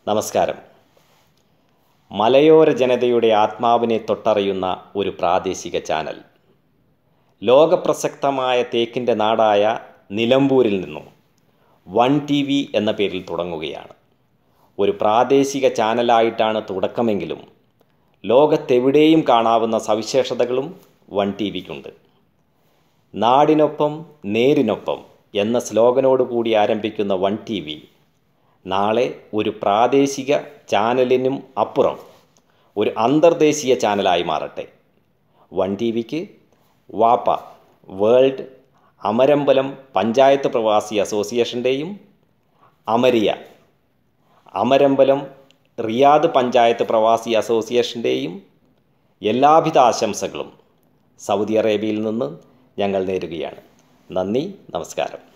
നമസ്കാരം മലയോര ജനതയുടെ ആത്മാവിനെ തൊട്ടറിയുന്ന ഒരു പ്രാദേശിക ചാനൽ ലോകപ്രസക്തമായ തേക്കിൻ്റെ നാടായ നിലമ്പൂരിൽ നിന്നും വൺ ടി വി എന്ന പേരിൽ തുടങ്ങുകയാണ് ഒരു പ്രാദേശിക ചാനലായിട്ടാണ് തുടക്കമെങ്കിലും ലോകത്തെവിടെയും കാണാവുന്ന സവിശേഷതകളും വൺ ടി വിക്കുണ്ട് നാടിനൊപ്പം നേരിനൊപ്പം എന്ന സ്ലോഗനോട് കൂടി ആരംഭിക്കുന്ന വൺ ടി വി നാളെ ഒരു പ്രാദേശിക ചാനലിനും അപ്പുറം ഒരു അന്തർദേശീയ ചാനലായി മാറട്ടെ വൺ ടി വിക്ക് വാപ്പ വേൾഡ് അമരമ്പലം പഞ്ചായത്ത് പ്രവാസി അസോസിയേഷൻ്റെയും അമരിയ അമരമ്പലം റിയാദ് പഞ്ചായത്ത് പ്രവാസി അസോസിയേഷൻ്റെയും എല്ലാവിധ ആശംസകളും സൗദി അറേബ്യയിൽ നിന്ന് ഞങ്ങൾ നേരുകയാണ് നന്ദി നമസ്കാരം